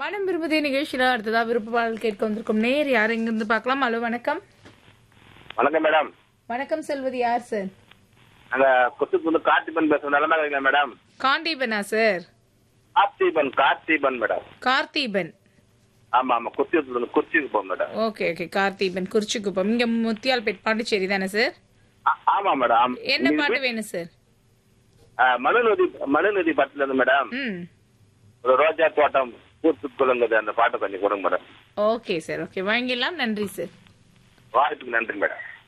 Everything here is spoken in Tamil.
மனம் விரும்புதே நிகழ்ச்சியில அடுத்ததா விருப்ப பாடல் கேட்க வந்திருக்கும் நேர் யார் இங்கிருந்து பார்க்கலாம் ஹலோ வணக்கம் வணக்கம் மேடம் வணக்கம் செல்வது யார் சார் நாங்க கொத்துக்குண்டு கார்த்திபன் பேசுறோம் நல்லமா இருக்கீங்களா மேடம் காண்டீபனா சார் கார்த்திபன் கார்த்திபன் மேடம் கார்த்தீபன் ஆமா ஆமா கொத்தியூத்துல கொச்சிக்கு போகும் madam okay okay Karthiban Kurichikuppam இங்க முத்தியால்பேட் பாண்டிச்சேரி தானே சார் ஆ- ஆமா மேடம் ஆமா. என்ன நீங்க பாட்டு வீ- வேணும் சார் ஆ, மனுநதி மனுநதி படத்துல இருந்து மேடம் ம் ஒரு ரோஜா தோட்டம் பூத்து குலுங்குது அந்த பாட்டை கொஞ்சம் கொடுங்க மேடம் ஓகே சார் ஓகே வாங்கிடலாம் நன்றி சார் வாய்ப்புக்கு நன்றி மேடம்